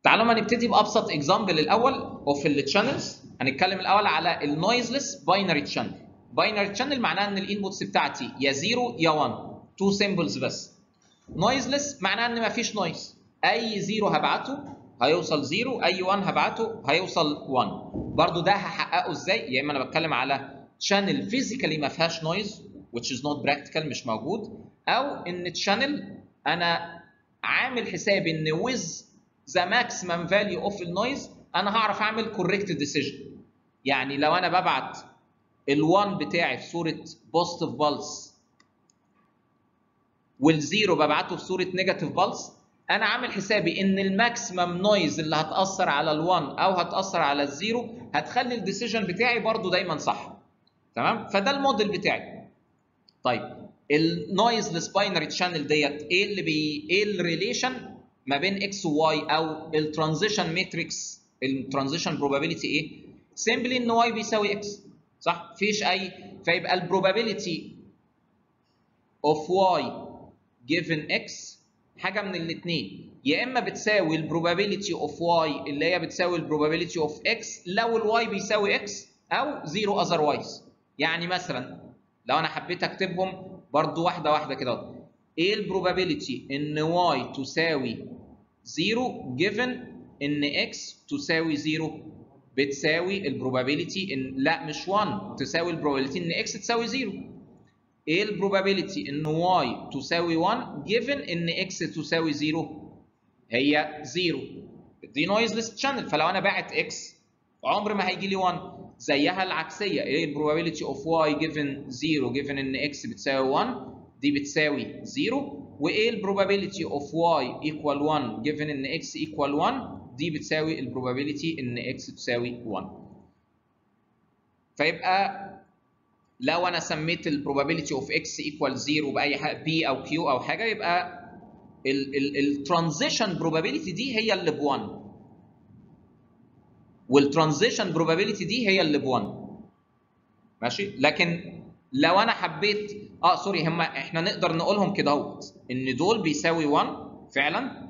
تعالوا ما نبتدي بابسط اكزامبل الاول اوف التشانلز هنتكلم الاول على النويزلس باينري تشانل باينري تشانل معناها ان الانبوتس بتاعتي يا 0 يا 1 تو سيمبلز بس نويزلس معناها ان مفيش نويز اي 0 هبعته هيوصل 0 اي 1 هبعته هيوصل 1 برضو ده هحققه ازاي يا اما انا بتكلم على شانل فيزيكالي ما فيهاش نويز which is not practical مش موجود او ان تشانل انا عامل حسابي ان with the maximum value of النويز انا هعرف اعمل correct decision يعني لو انا ببعت ال1 بتاعي في صوره بوزيتيف بالس والزيرو ببعته في صوره نيجاتيف بالس انا عامل حسابي ان الماكسيمم نويز اللي هتاثر على ال1 او هتاثر على الزيرو هتخلي الديسيجن بتاعي برضو دايما صح تمام فده الموديل بتاعي طيب النويزلس باينري تشانل ديت ايه اللي بي ايه الريليشن ما بين اكس وواي او الترانزيشن ماتريكس الترانزيشن بروبابيلتي ايه سيمبلي ان واي بيساوي اكس صح مفيش اي فيبقى البروبابيلتي اوف واي جيفن اكس حاجه من الاثنين يا اما بتساوي البروبابيلتي اوف واي اللي هي بتساوي البروبابيلتي اوف اكس لو الواي بيساوي اكس او زيرو اذروايز يعني مثلا لو انا حبيت اكتبهم برضو واحده واحده كده ايه البروبابيلتي ان واي تساوي زيرو جيفن ان اكس تساوي زيرو بتساوي البروبابيلتي ان لا مش 1 تساوي البروبابيلتي ان اكس تساوي زيرو ايه البروبابيلتي ان واي تساوي 1 جيفن ان اكس تساوي 0 هي 0 دي نويزلس تشانل فلو انا باعت اكس عمر ما هيجي لي 1 زيها العكسيه ايه البروبابيلتي اوف واي جيفن 0 جيفن ان اكس بتساوي 1 دي بتساوي 0 وايه البروبابيلتي اوف واي ايكوال 1 جيفن ان اكس ايكوال 1 دي بتساوي البروبابيلتي ان اكس تساوي 1 فيبقى لو انا سميت البروبابيلتي اوف اكس ايكوال 0 باي حاجه بي او كيو او حاجه يبقى الترانزيشن بروبابيلتي دي هي اللي ب 1 والترانزيشن بروبابيلتي دي هي اللي ب 1 ماشي لكن لو انا حبيت اه سوري هم احنا نقدر نقولهم كده اهوت ان دول بيساوي 1 فعلا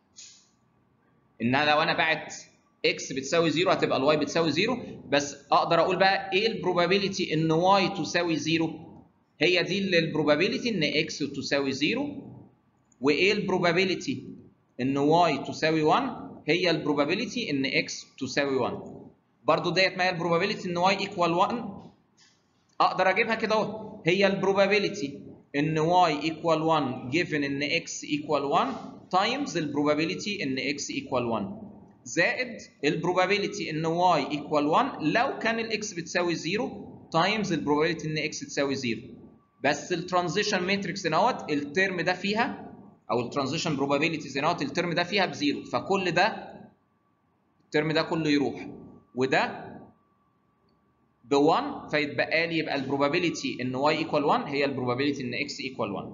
ان لو انا باعت اكس بتساوي 0 هتبقى الواي بتساوي 0 بس اقدر اقول بقى ايه البروبابيلتي ان واي تساوي 0 هي دي اللي البروبابيلتي ان اكس تساوي 0 وايه البروبابيلتي ان واي تساوي 1 هي البروبابيلتي ان اكس تساوي 1 برضو ديت ما هي البروبابيلتي ان واي ايكوال 1 اقدر اجيبها كده اهو هي البروبابيلتي ان واي ايكوال 1 جيفن ان اكس ايكوال 1 تايمز البروبابيلتي ان اكس ايكوال 1 زائد البروبابيلتي ان واي ايكوال 1 لو كان الاكس بتساوي 0 تايمز البروبابيلتي ان اكس تساوي 0 بس الترانزيشن ماتريكس نوت الترم ده فيها او الترانزيشن بروبابيلتيز نوت الترم ده فيها بزيرو فكل ده الترم ده كله يروح وده ب 1 فيتبقى لي يبقى البروبابيلتي ان واي ايكوال 1 هي البروبابيلتي ان اكس ايكوال 1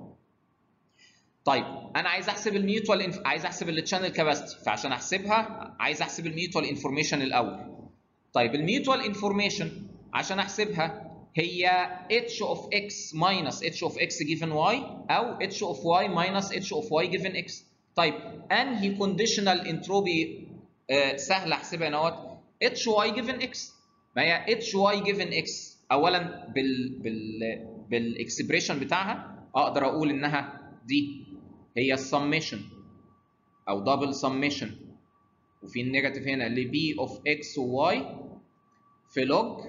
طيب انا عايز احسب الميوتوال انف... عايز احسب التشانل كاباسيتي فعشان احسبها عايز احسب الميوتوال انفورميشن الاول طيب الميوتوال انفورميشن عشان احسبها هي h of x minus h of x given y او h of y minus h of y given x طيب انهي conditional entropy آه سهل احسبها نوت hy given x ما هي hy given x اولا بال بال بالاكسبريشن بتاعها اقدر اقول انها دي هي السميشن او دبل سميشن وفي النيجاتيف هنا ل b of x و y في log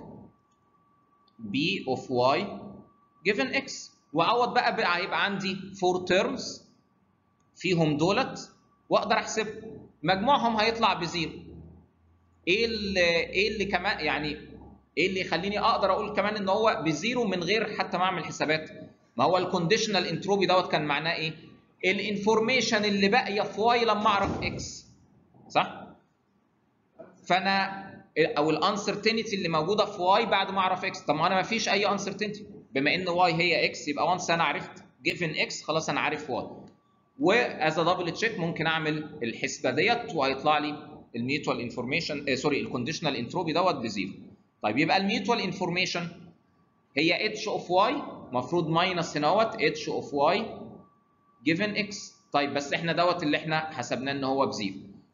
b of y given x واعوض بقى, بقى هيبقى عندي 4 terms فيهم دولت واقدر احسبهم مجموعهم هيطلع بزيرو ايه اللي ايه اللي كمان يعني ايه اللي يخليني اقدر اقول كمان ان هو بزيرو من غير حتى ما اعمل حسابات ما هو الكونديشنال انتروبي دوت كان معناه ايه الانفورميشن اللي باقيه في واي لما اعرف اكس صح فانا او الانسرتينتي اللي موجوده في واي بعد ما اعرف اكس طب ما انا ما فيش اي انسرتينتي بما ان واي هي اكس يبقى وانس انا عرفت جيفن اكس خلاص انا عارف واي واز دبل تشيك ممكن اعمل الحسبه ديت وهيطلع لي الميوتوال انفورميشن سوري الكونديشنال انتروبي دوت بزيرو طيب يبقى الميوتوال انفورميشن هي اتش اوف واي المفروض ماينس هنا اهوت اتش اوف واي جيفن اكس طيب بس احنا دوت اللي احنا حسبناه ان هو بزيرو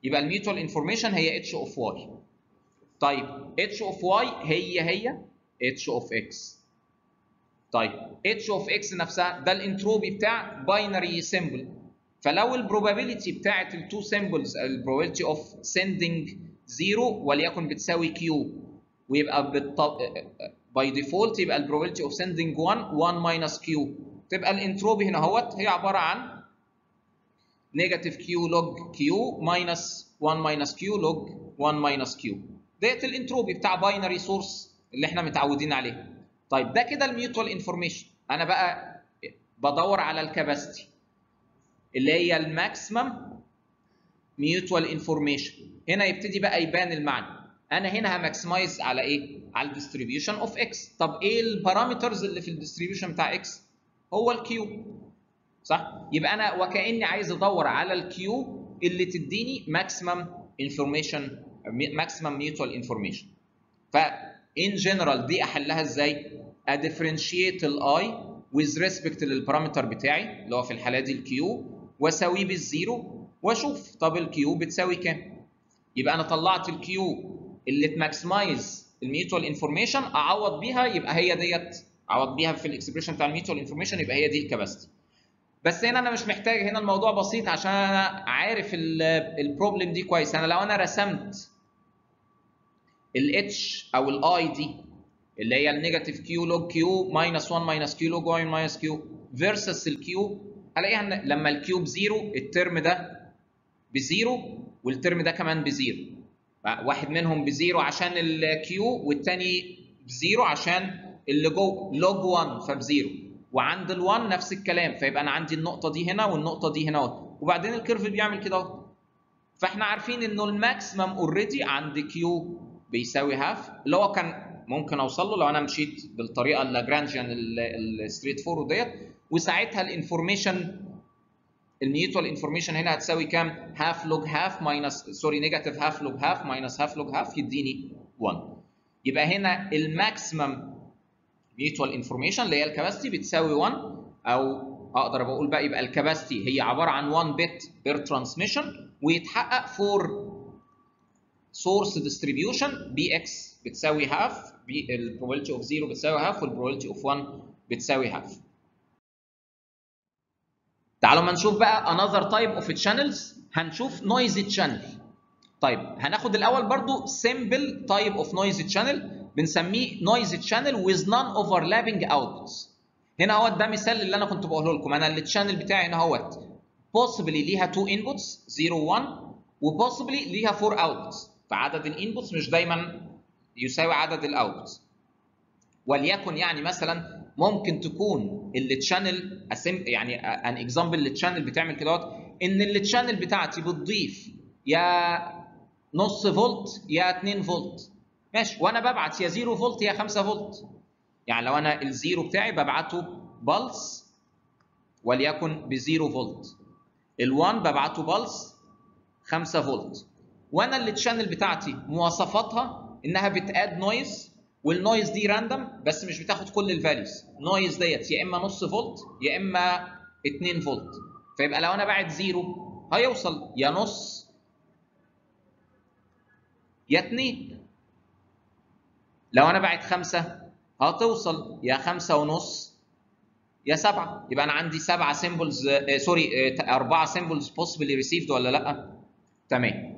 يبقى الميوتوال انفورميشن هي اتش اوف واي طيب اتش اوف واي هي هي اتش اوف اكس طيب اتش اوف اكس نفسها ده الانتروبي بتاع باينري سيمبل فلو البروبابيلتي بتاعت التو سيمبلز البروبابيلتي اوف سيندنج زيرو وليكن بتساوي كيو ويبقى بالط... باي ديفولت يبقى البروبابيلتي اوف سيندنج 1 1 ماينس كيو تبقى الانتروبي هنا اهوت هي عباره عن نيجاتيف كيو لوج كيو ماينس 1 ماينس كيو لوج 1 ماينس كيو ديت الانتروبي بتاع باينري سورس اللي احنا متعودين عليه طيب ده كده الميوتوال انفورميشن انا بقى بدور على الكاباسيتي اللي هي الماكسيمم ميوتوال انفورميشن هنا يبتدي بقى يبان المعنى انا هنا هماكسمايز على ايه على الديستريبيوشن اوف اكس طب ايه البارامترز اللي في الديستريبيوشن بتاع اكس هو الكيو صح يبقى انا وكاني عايز ادور على الكيو اللي تديني ماكسيمم انفورميشن ماكسيمم ميوتوال انفورميشن ف in general دي احلها ازاي اديفرنشيت الاي with respect للبارامتر بتاعي اللي هو في الحاله دي الكيو واساويه بالزيرو واشوف طب الكيو بتساوي كام يبقى انا طلعت الكيو اللي تماكسمايز الميوتوال انفورميشن اعوض بيها يبقى هي ديت اعوض بيها في الاكسبريشن بتاع الميوتوال انفورميشن يبقى هي دي الكباستي بس هنا انا مش محتاج هنا الموضوع بسيط عشان انا عارف البروبلم دي كويس انا لو انا رسمت الاتش او الاي دي اللي هي النيجاتيف كيو لوج كيو ماينس 1 ماينس كيو لوج 1 ماينس كيو فيرسس الكيو هلاقيها لما الكيو بزيرو الترم ده بزيرو والترم ده كمان بزيرو واحد منهم بزيرو عشان الكيو والتاني بزيرو عشان اللي جو لوج 1 فبزيرو وعند ال1 نفس الكلام فيبقى انا عندي النقطه دي هنا والنقطه دي هنا وبعدين الكيرف بيعمل كده اهو فاحنا عارفين انه الماكسيمم اوريدي عند كيو بيساوي هاف اللي هو كان ممكن اوصل له لو انا مشيت بالطريقه اللاجرانجيان الستريت فورورد ديت وساعتها الانفورميشن الميوتوال انفورميشن هنا هتساوي كام؟ هاف لوج هاف ماينس سوري نيجاتيف هاف لوج هاف ماينس هاف لوج هاف يديني 1 يبقى هنا الماكسيمم ميوتوال انفورميشن اللي هي الكباستي بتساوي 1 او اقدر بقول بقى يبقى الكباستي هي عباره عن 1 بت بير ترانسميشن ويتحقق فور سورس ديستريبيوشن بي اكس بتساوي هاف البروبابيلتي اوف 0 بتساوي هاف والبروبابيلتي اوف 1 بتساوي هاف تعالوا ما نشوف بقى another type of channels هنشوف noisy channel طيب هناخد الاول برضو simple type of noisy channel بنسميه noisy channel with non overlapping outputs هنا اهوت ده مثال اللي انا كنت بقوله لكم انا التشانل بتاعي هنا اهوت possibly ليها 2 inputs 0 1 وبوسيبلي ليها 4 اوتبوتس فعدد الانبوتس مش دايما يساوي عدد الاوتبوتس وليكن يعني مثلا ممكن تكون التشانل يعني ان اكزامبل للتشانل بتعمل كده ان التشانل بتاعتي بتضيف يا نص فولت يا 2 فولت ماشي وانا ببعت يا 0 فولت يا 5 فولت يعني لو انا الزيرو بتاعي ببعته بلس وليكن ب 0 فولت ال1 ببعته بلس 5 فولت وانا التشانل بتاعتي مواصفاتها انها بتاد نويز والنويز دي راندوم بس مش بتاخد كل الفاليوز النويز ديت يا اما نص فولت يا اما 2 فولت فيبقى لو انا باعت زيرو هيوصل يا نص يا 2 لو انا باعت 5 هتوصل يا 5 ونص يا 7 يبقى انا عندي 7 سيمبلز سوري 4 سيمبلز possibly received ولا لا تمام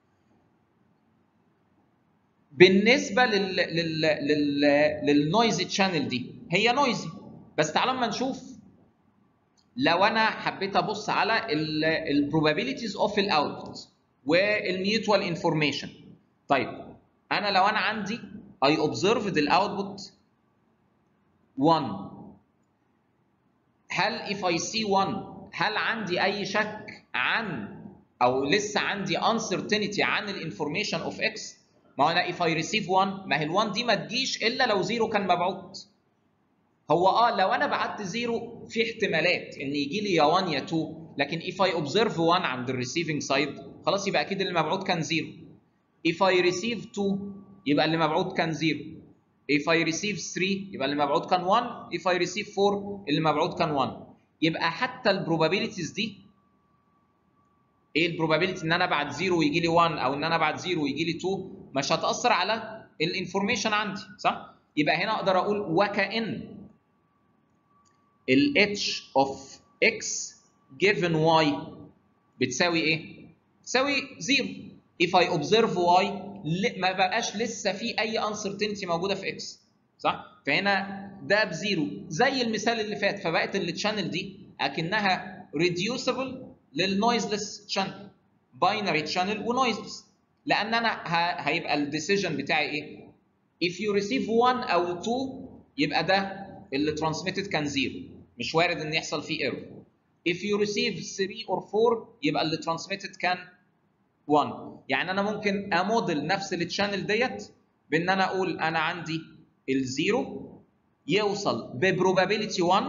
بالنسبه لل لل لل للنويزي تشانل دي هي نويزي بس تعالوا اما نشوف لو انا حبيت ابص على البروبابيلتيز اوف الاوتبوت والميوتوال انفورميشن طيب انا لو انا عندي اي اوبزرفد الاوتبوت 1 هل if I see 1 هل عندي اي شك عن او لسه عندي uncertainty عن الانفورميشن اوف اكس ما هو انا if I receive 1 ما هي ال1 دي ما تجيش الا لو 0 كان مبعوث هو اه لو انا بعت 0 في احتمالات ان يجي لي يا 1 يا 2 لكن if I observe 1 عند الريسيفنج سايد خلاص يبقى اكيد اللي مبعوث كان 0 if I receive 2 يبقى اللي مبعوث كان 0 if I receive 3 يبقى اللي مبعوث كان 1 if I receive 4 اللي مبعوث كان 1 يبقى حتى البروبابيلتيز دي ايه البروبابيلتي ان انا ابعت 0 ويجي لي 1 او ان انا ابعت 0 ويجي لي 2 مش هتاثر على الانفورميشن عندي صح يبقى هنا اقدر اقول وكأن ال h of x given y بتساوي ايه؟ بتساوي 0 if I observe y ما بقاش لسه في اي uncertainty موجوده في x صح؟ فهنا ده بزيرو زي المثال اللي فات فبقت التشانل دي اكنها reducible للنويزلس شانل باينري تشانل ونويزلس لان انا هيبقى الديسيجن بتاعي ايه؟ if you receive 1 او 2 يبقى ده اللي transmitted كان 0 مش وارد ان يحصل فيه ايرور if you receive 3 or 4 يبقى اللي transmitted كان 1 يعني انا ممكن اموديل نفس التشانل ديت بان انا اقول انا عندي الزيرو يوصل ببروبابيلتي 1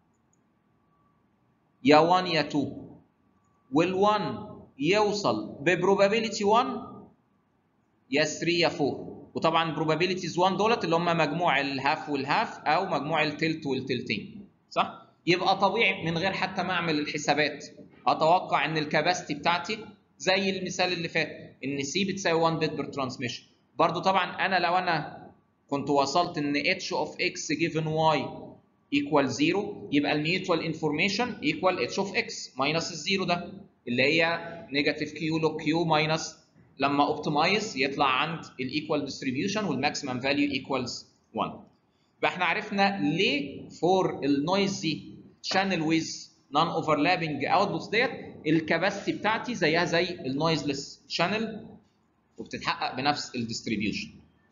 يا 1 يا 2 وال1 يوصل ببروبابيلتي 1 يا 3 يا 4 وطبعا probabilities 1 دولت اللي هم مجموع الهاف والهاف او مجموع التلت والتلتين صح؟ يبقى طبيعي من غير حتى ما اعمل الحسابات اتوقع ان الكباستي بتاعتي زي المثال اللي فات ان سي بتساوي 1 بت بير ترانسميشن برضو طبعا انا لو انا كنت وصلت ان h of x given y equal 0 يبقى الميوتوال انفورميشن equal h of x ماينس الزيرو ده اللي هي نيجاتيف كيو لوج كيو ماينس لما اوبتمايز يطلع عند الايكوال ديستريبيوشن والماكسيمم فاليو ايكوالز 1 يبقى احنا عرفنا ليه فور النويزي شانل ويز نون اوفرلابنج اوتبوتس ديت الكباستي بتاعتي زيها زي النويزلس شانل وبتتحقق بنفس الديستريبيوشن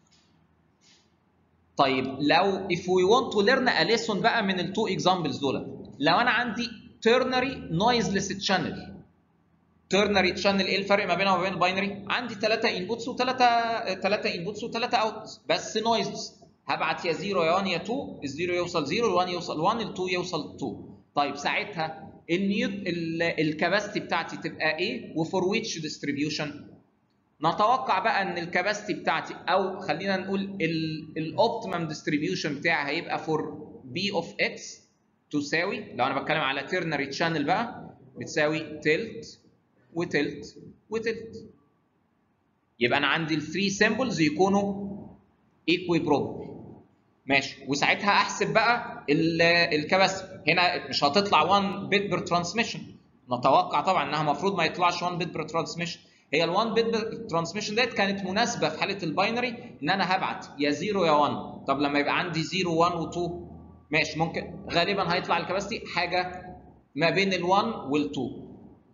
طيب لو if we want to learn a lesson بقى من التو اكزامبلز دول لو انا عندي ternary noiseless channel ternary channel ايه الفرق ما بينها وما بين الباينري عندي ثلاثة انبوتس وثلاثة ثلاثة انبوتس وثلاثة اوتبوتس بس نويزلس هبعت يا 0 يا 1 يا 2 الزيرو يوصل 0 ال1 يوصل 1 ال2 يوصل 2 طيب ساعتها النيوت الكباستي بتاعتي تبقى ايه وفور ويتش ديستريبيوشن نتوقع بقى ان الكباستي بتاعتي او خلينا نقول الاوبتيمم ديستريبيوشن بتاعي هيبقى فور بي اوف اكس تساوي لو انا بتكلم على تيرنري تشانل بقى بتساوي تلت وتلت وتلت يبقى انا عندي الثري سيمبلز يكونوا ايكوي بروبل ماشي وساعتها احسب بقى الكباستي هنا مش هتطلع 1 بت بير ترانسميشن نتوقع طبعا انها المفروض ما يطلعش 1 بت بير ترانسميشن هي ال 1 بت ترانسميشن ديت كانت مناسبه في حاله الباينري ان انا هبعت يا 0 يا 1 طب لما يبقى عندي 0 1 و2 ماشي ممكن غالبا هيطلع الكباستي حاجه ما بين ال 1 وال 2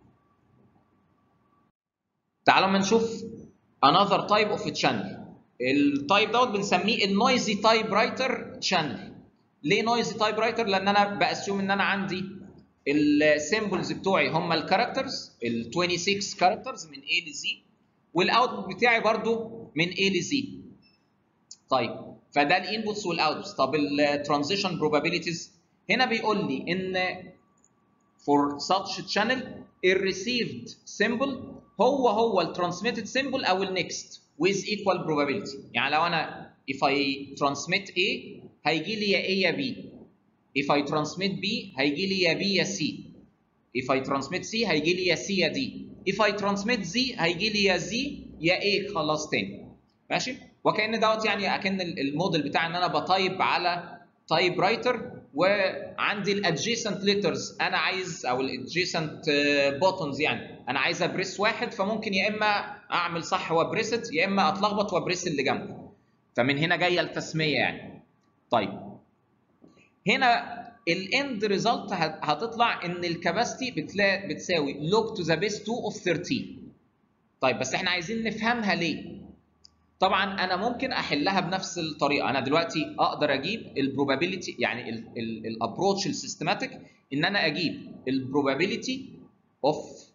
تعالوا ما نشوف another type of a channel التايب دوت بنسميه النويزي تايب رايتر شانل ليه نويزي تايب رايتر لان انا باسيوم ان انا عندي السيمبلز بتوعي هم الكاركترز ال 26 كاركترز من A ل Z والاوتبوت بتاعي برضو من A ل Z طيب فده الانبوتس والاوتبوتس طب الترانزيشن probabilities هنا بيقول لي ان for such channel الريسيفد symbol هو هو الترانسميتد symbol او النكست with equal probability يعني لو انا if I transmit A هيجي لي يا A يا B if I transmit B هيجي لي يا B يا C if I transmit C هيجي لي يا C يا D if I transmit Z هيجي لي يا Z يا A خلاص تاني ماشي وكأن دوت يعني اكن الموديل بتاعي ان انا بطيب على تايب رايتر وعندي الادجيسنت ليترز انا عايز او الادجيسنت بوتنز يعني انا عايز ابريس واحد فممكن يا اما اعمل صح وابريست يا اما اتلخبط وابريس اللي جنبه فمن هنا جايه التسميه يعني طيب هنا الاند ريزلت هتطلع ان الكباستي بتساوي لوج تو ذا بيس 2 اوف 13 طيب بس احنا عايزين نفهمها ليه طبعا انا ممكن احلها بنفس الطريقه انا دلوقتي اقدر اجيب البروبابيلتي يعني الابروتش السيستماتيك ان انا اجيب البروبابيلتي اوف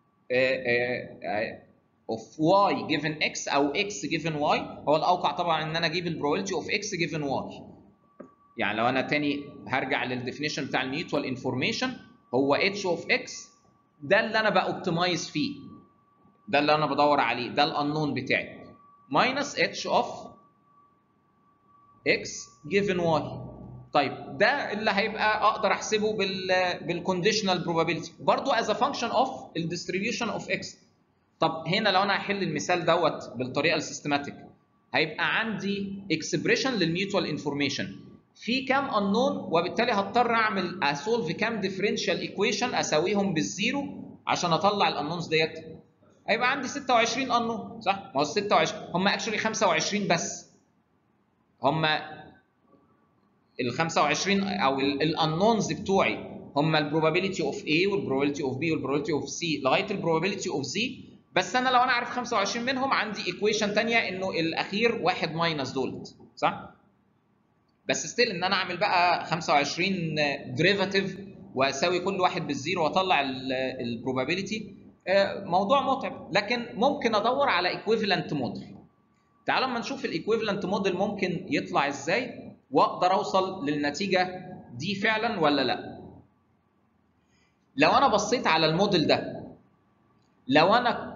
اوف y given x او x given y هو الاوقع طبعا ان انا اجيب البروبابيلتي اوف x given y يعني لو انا تاني هرجع للديفينيشن بتاع الميوتوال انفورميشن هو h اوف x ده اللي انا باوبتمايز فيه ده اللي انا بدور عليه ده الانون بتاعي minus h of x given y طيب ده اللي هيبقى اقدر احسبه بال بالكونديشنال probability برضه as a function of الديستريبيوشن اوف اكس طب هنا لو انا هحل المثال دوت بالطريقه السيستماتيك هيبقى عندي اكسبريشن للميوتوال انفورميشن في كام unknown وبالتالي هضطر اعمل اسولف كام ديفرنشال ايكويشن اساويهم بالزيرو عشان اطلع الانونز ديت هيبقى عندي 26 unknown صح؟ ما هو 26 هم اكشولي 25 بس هم ال 25 او الانونز بتوعي هم البروبابيلتي اوف A والبروبابيلتي اوف B والبروبابيلتي اوف C لغايه البروبابيلتي اوف Z بس انا لو انا عارف 25 منهم عندي ايكويشن ثانيه انه الاخير واحد ماينس دولت صح؟ بس ستيل ان انا اعمل بقى 25 ديريفاتيف واساوي كل واحد بالزيرو واطلع البروبابيلتي موضوع متعب لكن ممكن ادور على ايكويفالنت موديل تعالوا اما نشوف الايكويفالنت موديل ممكن يطلع ازاي واقدر اوصل للنتيجه دي فعلا ولا لا لو انا بصيت على الموديل ده لو انا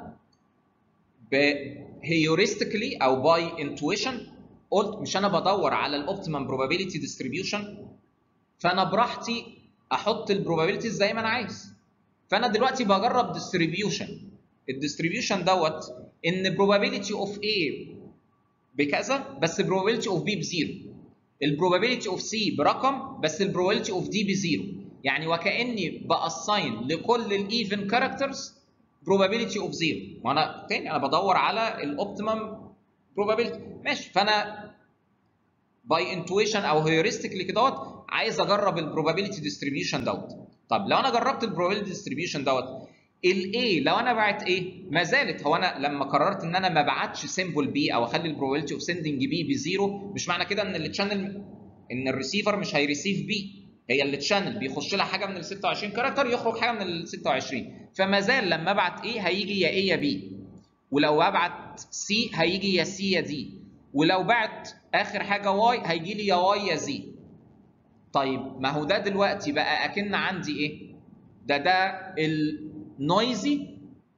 هيوريستيكلي او باي انتويشن قلت مش انا بدور على الاوبتيمم probability ديستريبيوشن فانا براحتي احط البروبابيلتيز زي ما انا عايز فانا دلوقتي بجرب ديستريبيوشن الديستريبيوشن دوت ان probability اوف A بكذا بس probability اوف B بزيرو البروبابيلتي اوف C برقم بس البروبابيلتي اوف D بزيرو يعني وكاني باساين لكل الايفن كاركترز probability اوف زيرو وانا تاني انا بدور على الاوبتيمم probability ماشي فانا باي انتويشن او هيوريستيكلي كدهوت عايز اجرب البروبابيلتي ديستريبيوشن دوت طب لو انا جربت البروبابيلتي ديستريبيوشن دوت الاي لو انا بعت ايه ما زالت هو انا لما قررت ان انا ما بعتش سيمبل بي او اخلي البروبابيلتي اوف سندنج بي بزيرو مش معنى كده ان التشانل ان الريسيفر مش هيريسيف بي هي اللي تشانل بيخش لها حاجه من ال 26 كاركتر يخرج حاجه من ال 26 فما زال لما ابعت ايه هيجي يا ايه يا بي ولو ابعت سي هيجي يا سي يا دي ولو بعت اخر حاجه واي هيجي لي يا واي يا زي طيب ما هو ده دلوقتي بقى اكن عندي ايه ده ده النويزي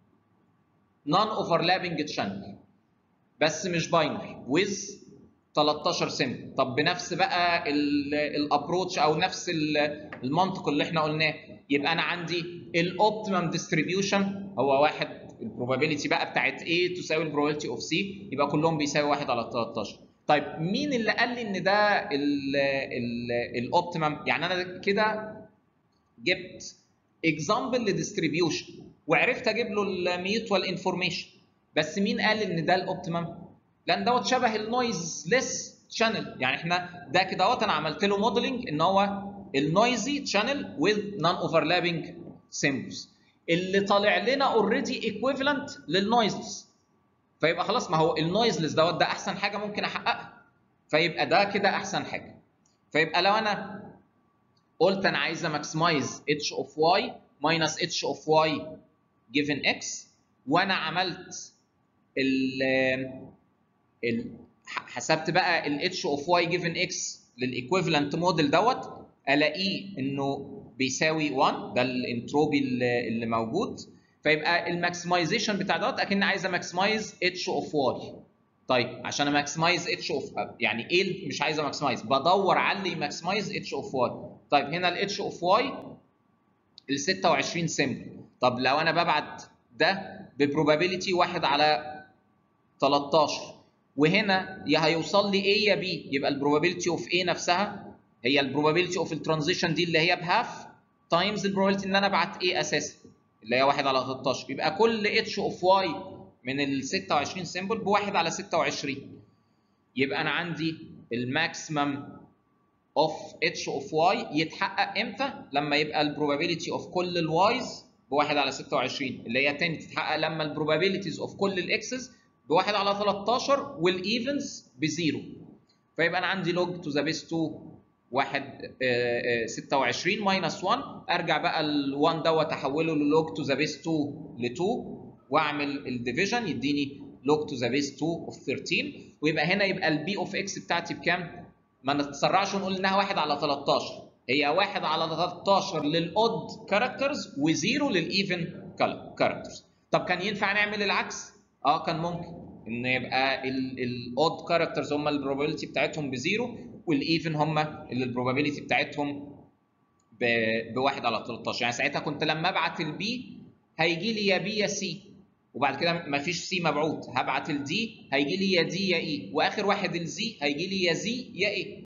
نون اوفرلابنج تشانل بس مش باينري ويز 13 سم طب بنفس بقى الابروتش او نفس المنطق اللي احنا قلناه يبقى انا عندي الاوبتيمم ديستريبيوشن هو واحد البروبابيلتي بقى بتاعت A تساوي البروبابيلتي اوف C يبقى كلهم بيساوي 1 على 13 طيب مين اللي قال لي ان ده الاوبتيمم يعني انا كده جبت اكزامبل لديستريبيوشن وعرفت اجيب له الميوتوال انفورميشن بس مين قال ان ده الاوبتيمم لان دوت شبه النويز ليس شانل يعني احنا ده كده اهوت انا عملت له موديلنج ان هو النويزي شانل وذ نون اوفرلابنج سيمبلز اللي طالع لنا اوريدي ايكويفالنت للنويزلس فيبقى خلاص ما هو النويزلس دوت ده احسن حاجه ممكن احققها فيبقى ده كده احسن حاجه فيبقى لو انا قلت انا عايز اماكسمايز اتش اوف واي ماينس اتش اوف واي جيفن اكس وانا عملت ال ال حسبت بقى الاتش اوف واي جيفن اكس للايكويفالنت موديل دوت الاقيه انه بيساوي 1 ده الانتروبي اللي موجود فيبقى الماكسمايزيشن بتاع دوت اكن عايز اماكسمايز اتش اوف واي طيب عشان اماكسمايز اتش اوف يعني ايه مش عايز اماكسمايز بدور على اللي يماكسمايز اتش اوف واي طيب هنا الاتش اوف واي ال 26 سمبل طب لو انا ببعت ده ببروبابيلتي 1 على 13 وهنا يا هيوصل لي A يا B يبقى البروبابيلتي اوف A نفسها هي البروبابيلتي اوف الترانزيشن دي اللي هي بهاف تايمز البروبابيلتي ان انا ابعت A اساسا اللي هي 1 على 13 يبقى كل اتش اوف واي من ال 26 سيمبل بواحد على 26 يبقى انا عندي الماكسيمم اوف اتش اوف واي يتحقق امتى؟ لما يبقى البروبابيلتي اوف كل الوايز بواحد على 26 اللي هي تاني تتحقق لما البروبابيلتيز اوف كل الاكسز بواحد على 13 والايفنز بزيرو فيبقى انا عندي لوج تو ذا بيس 2 واحد 26 ماينس 1 ارجع بقى ال 1 دوت احوله للوج تو ذا بيس 2 ل 2 واعمل الديفيجن يديني لوج تو ذا بيس 2 اوف 13 ويبقى هنا يبقى البي اوف اكس بتاعتي بكام؟ ما نتسرعش ونقول انها 1 على 13 هي 1 على 13 للاود كاركترز وزيرو للايفن كاركترز طب كان ينفع نعمل العكس؟ اه كان ممكن ان يبقى الاود كاركترز هم البروبابيلتي بتاعتهم بزيرو والايفن هم اللي البروبابيلتي بتاعتهم بواحد على 13 يعني ساعتها كنت لما ابعت البي هيجي لي يا بي يا سي وبعد كده مفيش سي مبعوث هبعت الدي هيجي لي يا دي يا اي واخر واحد الزي هيجي لي يا زي يا اي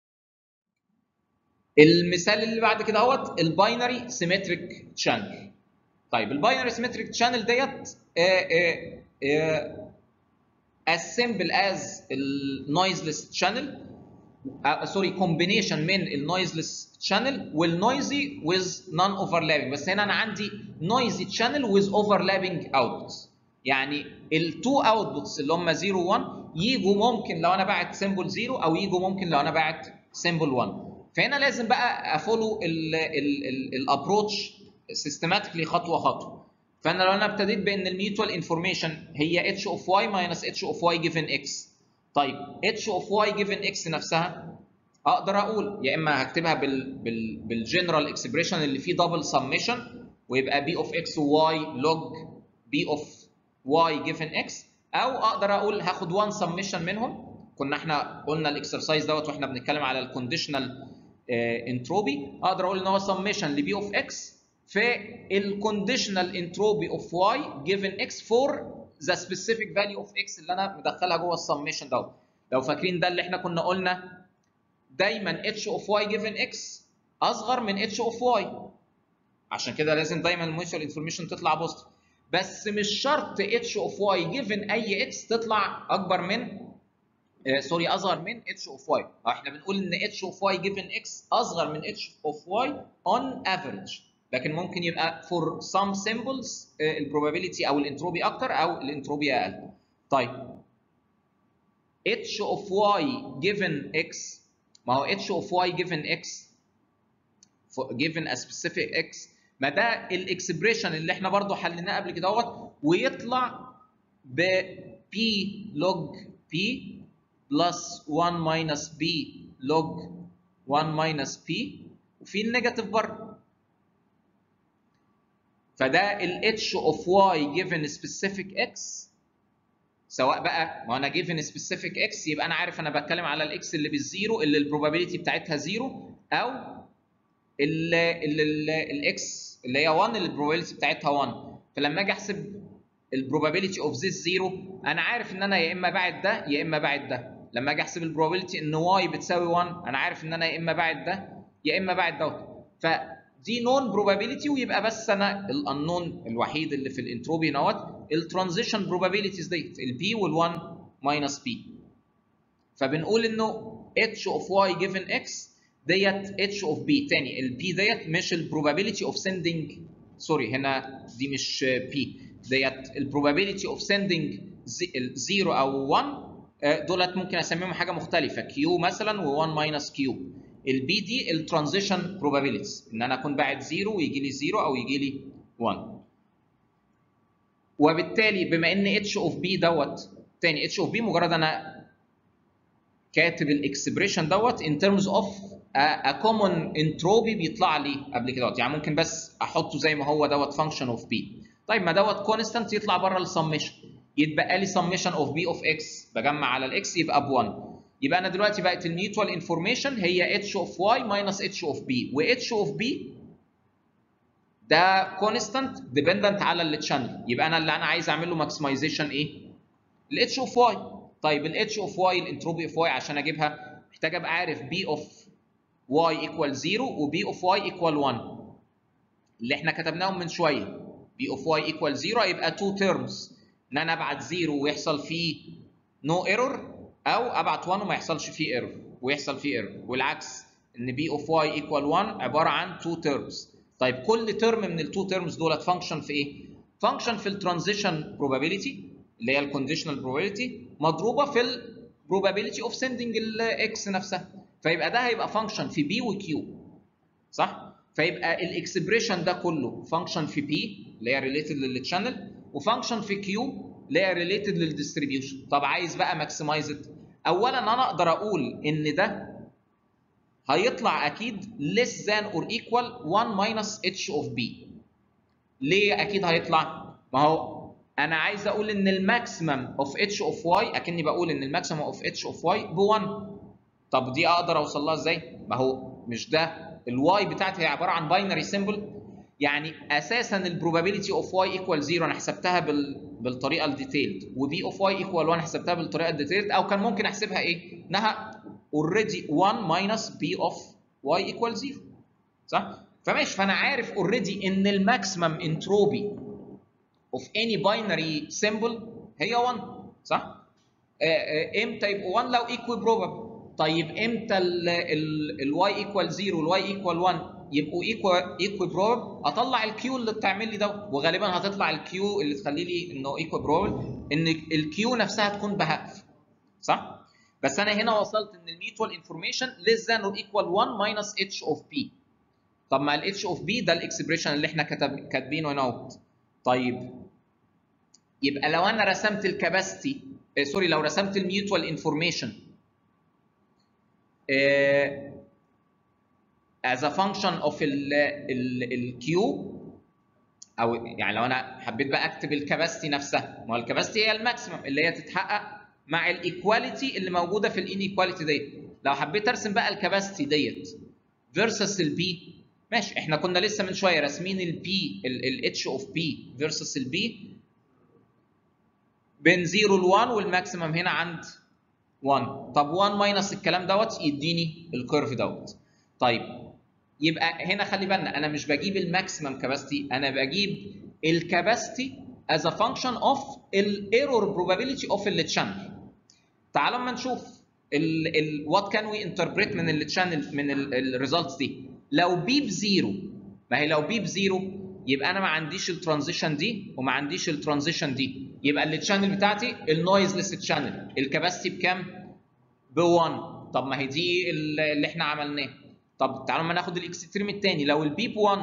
المثال اللي بعد كده اهوت الباينري سيمتريك شانل طيب الباينري سيمتريك شانل ديت as simple as النويزلس شانل سوري كومبينيشن من النويزلس شانل والنويزي with نون اوفرلابنج بس هنا انا عندي نويزي شانل with اوفرلابنج اوتبوتس يعني التو اوتبوتس اللي هم 0 1 يجوا ممكن لو انا باعت سيمبل 0 او يجوا ممكن لو انا باعت سيمبل 1 فهنا لازم بقى افولو الابروتش سيستماتيكلي خطوه خطوه فانا لو انا ابتديت بان الميوتوال انفورميشن هي اتش اوف واي ماينس اتش اوف واي جيفن اكس طيب اتش اوف واي جيفن اكس نفسها اقدر اقول يا اما هكتبها بال بال بالجنرال اكسبريشن اللي فيه دبل سميشن ويبقى بي اوف اكس وواي لوج بي اوف واي جيفن اكس او اقدر اقول هاخد 1 سميشن منهم كنا احنا قلنا الاكسرسايز دوت واحنا بنتكلم على الكونديشنال انتروبي اقدر اقول ان هو سميشن لبي اوف اكس في الكونديشنال انتروبي اوف واي جيفن اكس فور ذا سبيسيفيك فاليو اوف اكس اللي انا مدخلها جوه السميشن دوت لو فاكرين ده اللي احنا كنا قلنا دايما اتش اوف واي جيفن اكس اصغر من اتش اوف واي عشان كده لازم دايما الميوتشوال انفورميشن تطلع بوزيتيف بس مش شرط اتش اوف واي جيفن اي اكس تطلع اكبر من آه سوري اصغر من اتش اوف واي احنا بنقول ان اتش اوف واي جيفن اكس اصغر من اتش اوف واي اون افريج لكن ممكن يبقى for some symbols البروبابيلتي او الانتروبي اكتر او الانتروبي اقل. طيب h of y given x ما هو h of y given x given a specific x ما ده الاكسبريشن اللي احنا برضو حليناه قبل كده اهوت ويطلع ب p log p plus 1 minus b log 1 minus p وفي النيجاتيف برضه فده ال h of y given specific x سواء بقى ما انا given specific x يبقى انا عارف انا بتكلم على الاكس اللي بالزيرو اللي البروبابيلتي بتاعتها زيرو او الاكس اللي هي 1 اللي البروبابيلتي بتاعتها 1 فلما اجي احسب البروبابيلتي اوف ذيس زيرو انا عارف ان انا يا اما باعت ده يا اما باعت ده لما اجي احسب البروبابيلتي ان y بتساوي 1 انا عارف ان انا يا اما باعت ده يا اما باعت دوت ف دي نون بروبابيلتي ويبقى بس انا الانون الوحيد اللي في الانتروبي هنا الترانزيشن بروبابيلتيز ديت البي وال1 ماينس بي فبنقول انه اتش اوف واي جيفن اكس ديت اتش اوف بي تاني البي ديت مش البروبابيلتي اوف سندنج سوري هنا دي مش بي ديت البروبابيلتي اوف سندنج 0 او 1 دولت ممكن اسميهم حاجه مختلفه كيو مثلا و1 ماينس كيو البي دي الترانزيشن بروبابيلتيز ان انا اكون باعت 0 ويجي لي 0 او يجي لي 1 وبالتالي بما ان اتش اوف بي دوت تاني اتش اوف بي مجرد انا كاتب الاكسبريشن دوت ان ترمز اوف ا كومون انتروبي بيطلع لي قبل كده يعني ممكن بس احطه زي ما هو دوت فانكشن اوف بي طيب ما دوت كونستانت يطلع بره السميشن يتبقى لي سميشن اوف بي اوف اكس بجمع على الاكس يبقى ب 1 يبقى انا دلوقتي بقت الميوتوال انفورميشن هي اتش اوف واي ماينس اتش اوف بي واتش اوف بي ده كونستانت ديبندنت على التشانل يبقى انا اللي انا عايز اعمل له ماكسمايزيشن ايه؟ الاتش اوف واي طيب الاتش اوف واي الانتروبي اوف واي عشان اجيبها محتاج ابقى عارف بي اوف واي ايكوال 0 وبي اوف واي ايكوال 1 اللي احنا كتبناهم من شويه بي اوف واي ايكوال 0 يبقى 2 تيرمز ان انا ابعت 0 ويحصل فيه نو no ايرور او ابعت 1 وما يحصلش فيه ايرور ويحصل فيه ايرور والعكس ان بي اوف واي ايكوال 1 عباره عن 2 تيرمز طيب كل ترم من التو تيرمز دولت فانكشن في ايه؟ فانكشن في الترانزيشن بروبابيلتي اللي هي الكونديشنال بروبابيلتي مضروبه في البروبابيلتي اوف سندنج الاكس نفسها فيبقى ده هيبقى فانكشن في بي وكيو صح؟ فيبقى الاكسبريشن ده كله فانكشن في بي اللي هي ريليتد للتشانل وفانكشن في كيو اللي هي ريليتد للديستريبيوشن طب عايز بقى ماكسمايز اولا انا اقدر اقول ان ده هيطلع اكيد less than or equal 1 minus h of b ليه اكيد هيطلع ما هو انا عايز اقول ان الماكسيمم اوف h of y اكني بقول ان الماكسيمم اوف h of y ب 1 طب دي اقدر اوصل لها ازاي ما هو مش ده الواي بتاعتي هي عباره عن باينري سيمبل يعني اساسا البروبابيلتي اوف واي ايكوال 0 انا حسبتها بال... بالطريقه الديتيلد وبي اوف واي ايكوال 1 حسبتها بالطريقه الديتيلد او كان ممكن احسبها ايه؟ انها اوريدي 1 ماينس بي اوف واي ايكوال 0 صح؟ فماشي فانا عارف اوريدي ان الماكسيمم انتروبي اوف اني باينري سيمبل هي 1 صح؟ امتى يبقوا 1 لو ايكوي بروبابل طيب امتى الواي ايكوال 0 والواي ايكوال 1 يبقوا ايكوي ايكوي بروبابل اطلع الكيو اللي بتعمل لي ده وغالبا هتطلع الكيو اللي تخلي لي انه ايكوي بروبابل ان الكيو نفسها تكون بهاف صح؟ بس انا هنا وصلت ان الميوتوال انفورميشن less than or equal 1 minus h of p طب ما ال h of p ده الاكسبريشن اللي احنا كتب كاتبينه هنا اهوت طيب يبقى لو انا رسمت الكاباسيتي آه سوري لو رسمت الميوتوال انفورميشن آه as a function of ال ال الكيو او يعني لو انا حبيت بقى اكتب الكاباسيتي نفسها ما هو الكاباسيتي هي الماكسيمم اللي هي تتحقق مع الايكواليتي اللي موجوده في الانيكواليتي ديت لو حبيت ارسم بقى الكاباسيتي ديت فيرسس البي ماشي احنا كنا لسه من شويه راسمين البي الاتش اوف بي فيرسس البي بين 0 ل 1 والماكسيمم هنا عند 1 طب 1 ماينس الكلام دوت يديني الكيرف دوت طيب يبقى هنا خلي بالنا انا مش بجيب الماكسيمم كاباسيتي انا بجيب الكاباسيتي as a function of الايرور probability of التشانل تعالوا اما نشوف ال ال what can we interpret من التشانل من الريزلتس دي لو بي بزيرو ما هي لو بي بزيرو يبقى انا ما عنديش الترانزيشن دي وما عنديش الترانزيشن دي يبقى التشانل بتاعتي النويزلس تشانل الكباسيتي بكام؟ ب 1 طب ما هي دي اللي احنا عملناه طب تعالوا ما ناخد الاكستريم الثاني لو البي ب 1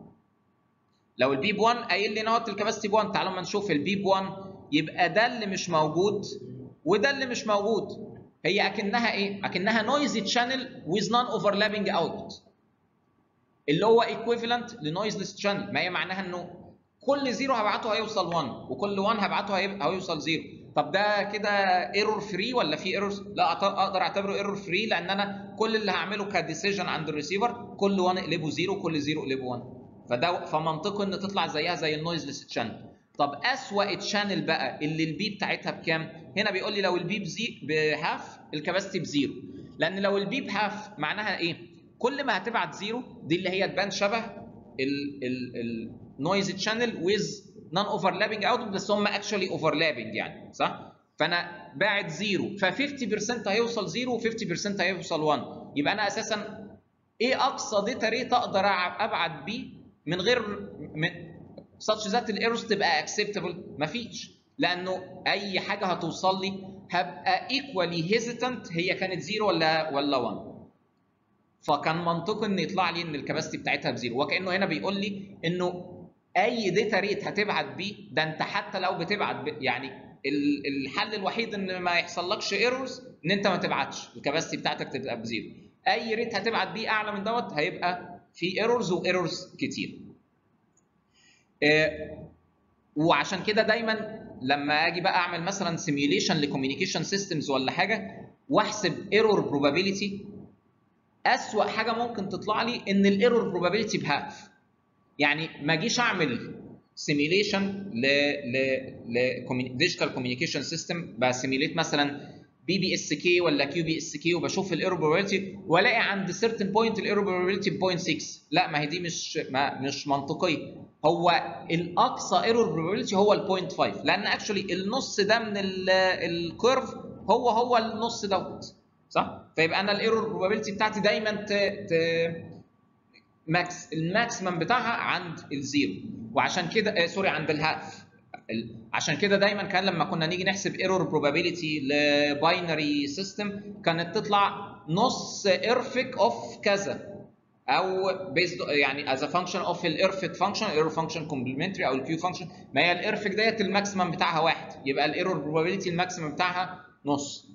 لو البي ب 1 قايل لي نوت الكباسيتي ب 1 تعالوا ما نشوف البي ب 1 يبقى ده اللي مش موجود وده اللي مش موجود هي اكنها ايه؟ اكنها نويزي تشانل with non overlapping output اللي هو equivalent لنويزلس تشانل ما هي معناها انه كل زيرو هبعته هيوصل 1 وكل 1 هبعته هيوصل 0 طب ده كده ايرور فري ولا في ايرورز؟ لا اقدر اعتبره ايرور فري لان انا كل اللي هعمله كديسيجن عند الريسيفر كل 1 اقلبه 0 كل 0 اقلبه 1 فده فمنطقي ان تطلع زيها زي النويزلس تشانل طب اسوأ تشانل بقى اللي البي بتاعتها بكام؟ هنا بيقول لي لو البي بزي بهاف الكباستي بزيرو لان لو البي بهاف معناها ايه؟ كل ما هتبعت زيرو دي اللي هي تبان شبه النويز تشانل ويز نون اوفرلابنج اوت بس هم اكشولي اوفرلابنج يعني صح؟ فانا باعت زيرو ف 50% هيوصل زيرو و50% هيوصل 1 يبقى انا اساسا ايه اقصى داتا ريت اقدر ابعت بيه من غير من such that الايرورز تبقى اكسبتبل مفيش لانه اي حاجه هتوصل لي هبقى ايكوالي هيزيتنت هي كانت زيرو ولا ولا 1 فكان منطقي ان يطلع لي ان الكباستي بتاعتها بزيرو وكانه هنا بيقول لي انه اي داتا ريت هتبعت بيه ده انت حتى لو بتبعت ب... يعني الحل الوحيد ان ما يحصلكش ايرورز ان انت ما تبعتش الكباستي بتاعتك تبقى بزيرو اي ريت هتبعت بيه اعلى من دوت هيبقى في ايرورز وايرورز كتير آه وعشان كده دايما لما اجي بقى اعمل مثلا سيميوليشن لكوميونيكيشن سيستمز ولا حاجه واحسب ايرور بروبابيلتي اسوأ حاجه ممكن تطلع لي ان الايرور بروبابيلتي بهاف يعني ما اجيش اعمل سيميليشن ل ل ديجيتال كوميونيكيشن سيستم بسيميليت مثلا بي بي اس كي ولا كيو بي اس كي وبشوف الايرور بروبابيلتي والاقي عند سيرتن بوينت الايرور بروبابيلتي ب 0.6 لا ما هي دي مش ما مش منطقيه هو الاقصى ايرور بروبابيلتي هو ال 0.5 لان اكشولي النص ده من الكيرف هو هو النص دوت صح؟ فيبقى انا الايرور بروبابيلتي بتاعتي دايما ت ت ماكس الماكسيمم بتاعها عند الزيرو وعشان كده آه سوري عند الهاف عشان كده دايما كان لما كنا نيجي نحسب ايرور بروبابيلتي لباينري سيستم كانت تطلع نص ايرفك اوف كذا او بيزد يعني از فانكشن اوف الايرفك فانكشن الايرور فانكشن كومبلمنتري او الكيو فانكشن ما هي الايرفك ديت الماكسيمم بتاعها واحد يبقى الايرور بروبابيلتي الماكسيمم بتاعها نص